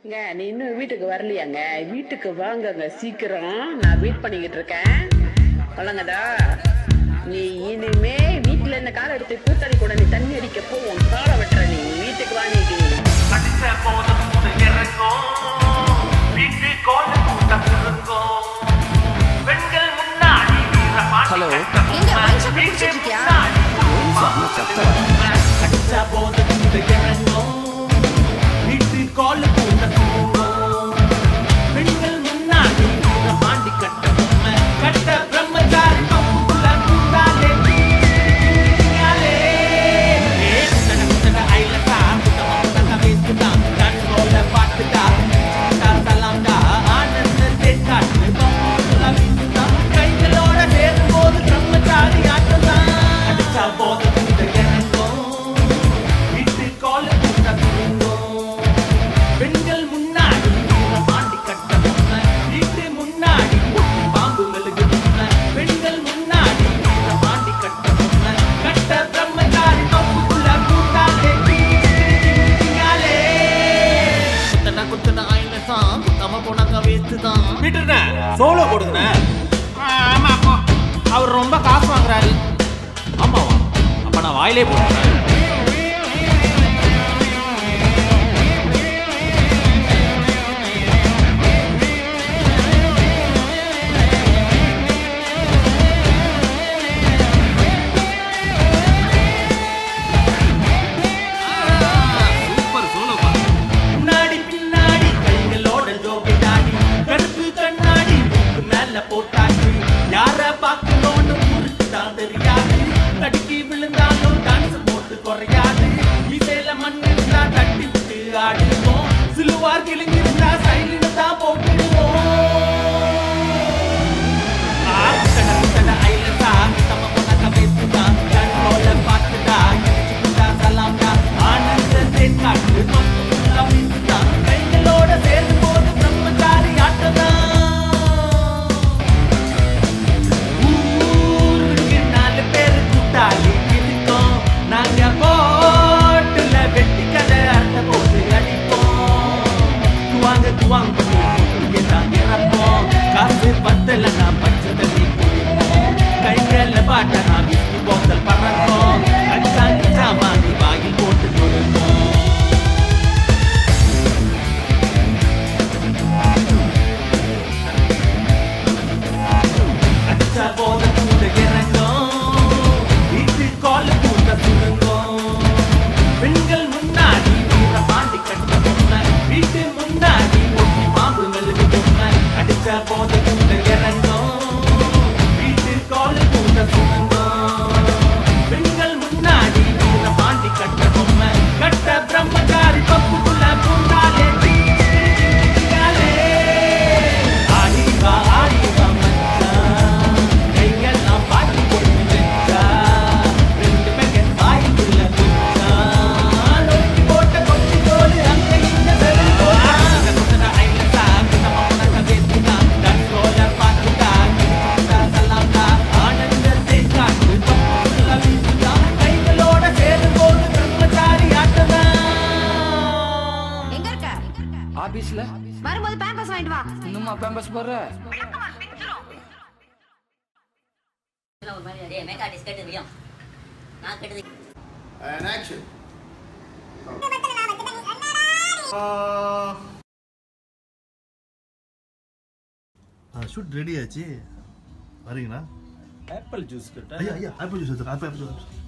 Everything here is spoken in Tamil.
ஏங்க நீ இன்னும் வீட்டுக்கு வரலையாங்க வீட்டுக்கு வாங்கங்க சீக்கிரம் நான் வெயிட் பண்ணிக்கிட்டு இருக்கேன் வழங்கடா நீ இனிமே வீட்டுல என்ன காலை எடுத்து கூத்தாடி கூட நீ தண்ணி அடிக்க போ உன் காலை வெட்டுற நீ வீட்டுக்கு வா நீ அடிச்ச போதும் கூட இறங்கும் வீட்டு கோல கூட்டம் இருக்கும் பெண்கள் முன்னாடி ஹலோ. எங்க wine shop ல குடிச்சிட்டு இருக்கியா? அடிச்ச போதும் கூட இறங்கும் வீட்டு கோல கூட்டம் இருக்கும் பெண்கள் முன்னாடி மாண்டி கட்ட பொம்மை கட்ட பிரம்மச்சாரி பப்புக்குள்ள கூந்தாலே கிளியாலே. ஏ, முத்தன முத்தன ஐலசா, முத்தம முத்தன வேசுதா, டான்ஸ் போல பாட்டுதா, சிக்கிட்டா சலாம்டா, ஆனந்த தேக்காட்டு, பப்புக்குள்ள வீசுதா, கைகளோட சேரும்போது பிரம்மச்சாரி ஆட்டம்தான். அடிச்சா போத கூட இறங்கும், வீட்டு கோல கூட்டம் தூங்கும். பெண்கள் முன்னாடி மாண்டி கட்ட பொம்மை வீட்டு முன்னாடி ஒட்டி பாம்பு மெழுகு பொம்மை பெண்கள் முன்னாடி மாண்டி கட்ட பொம்மை கட்ட பிரம்மச்சாரி தொப்புக்குள்ள கூட்டாலே கிளியாலே குத்தன குத்தன ஐலசாம் குத்தம போனாக்க வேஸ்ட்டுதான் விட்டுருண்ணே சோலோ கொடுங்கண்ணே ஆமா அப்போ அவர் ரொம்ப காசு வாங்குறாரு ஆமாவா அப்ப நான் வாயிலே போடுறேன் சூப்பர் சோலோப்பா முன்னாடி பின்னாடி கைகளோட ஜோக்கி தாடி கருப்பு கண்ணாடி மூக்கு மேல போட்டாச்சு யார பார்க்கணும்னு முறுக்கு தான் தெரியாது தடுக்கி விழுந்தாலும் டான்ஸ் போட்டு குறையாது இசையில மண் இருந்தா தட்டி விட்டு ஆடுவோம் சிலுவார் கிழிஞ்சிருந்தா சைலின் தான் போட்டுடுவோம் ஆத்தட முத்தட ஐலசா தம பொனக்க வேசுதா கண் போல பார்த்துடா இடிச்சுட்டா சலாம்டா ஆனந்த தேக்காட்டு மொத்தம் வீசுதா கைகளோட சேரும் போது பிரம்மச்சாரி ஆட்டதா ஊருக்கு நாலு பேரு கூட்டாளி இருக்கோம் நாங்க போட்டுல வெட்டி கதை அர்த்த போட்டு அடிப்போம் துவாங்க துவாங்க பண்ணி போட்டு தான் இறப்போம் காசு பத்தல நான் பச்சை தண்ணி குடிப்போம் கைகள பாட்ட நான் விஸ்கி போத்தல் பறப்போம் அச்சாங்கி சாமானி வாயில் போட்டு கொடுப்போம் அடிச்சா போத கூட இறங்கும் வீட்டு கோல கூட சுருங்கும் பெண்கள் முன்னாடி வீர பாண்டி கட்ட பொம்மை வீட்டு முன்னாடி ஒட்டி பாம்பு மெழுகு பொம்மை அடிச்சா போத கூட இறங்கும் வீட்டு கோல கூட சுருங்கும் பெண்கள் முன்னாடி வீர பாண்டி கட்ட பொம்மை கட்ட பிரம்மச்சாரி பப்புக்குள்ள பூந்தாலே கிளியாலே. ஆடி வா ஆடி வா மச்சான் கையெல்லாம் பாட்டி போட்டு வச்சா ரெண்டு பேக்கெட் வாய்க்குள்ள குச்சா நோக்கி போட்ட கொச்சி தோல் அங்க இங்க செல் போட்டா குத்தன ஐலசா குத்தம உனக்க வேத்துதா டன் போல பாட்டுதா கிட்டா சலாம்டா ஆனந்தத்தை காட்டு பப்புக்குள்ள வீசுதா கைகளோட சேரும் போது பிரம்மச்சாரி ஆட்டதா எங்க இருக்க ஆபீஸ்ல வரும்போது பேம்பஸ் வாங்கிட்டு வா இன்னுமா பேம்பஸ் போடுற டேய் மேக்கா டிஸ்கட் தெரியும் நான் கெட்டது And action. ஷூட் ரெடி ஆச்சு வரீங்களா ஆப்பிள் ஜூஸ் கிட்ட ஐயா ஐயா ஆப்பிள் ஜூஸ் எடுத்து ஆப்பிள் ஆப்பிள் ஜூஸ்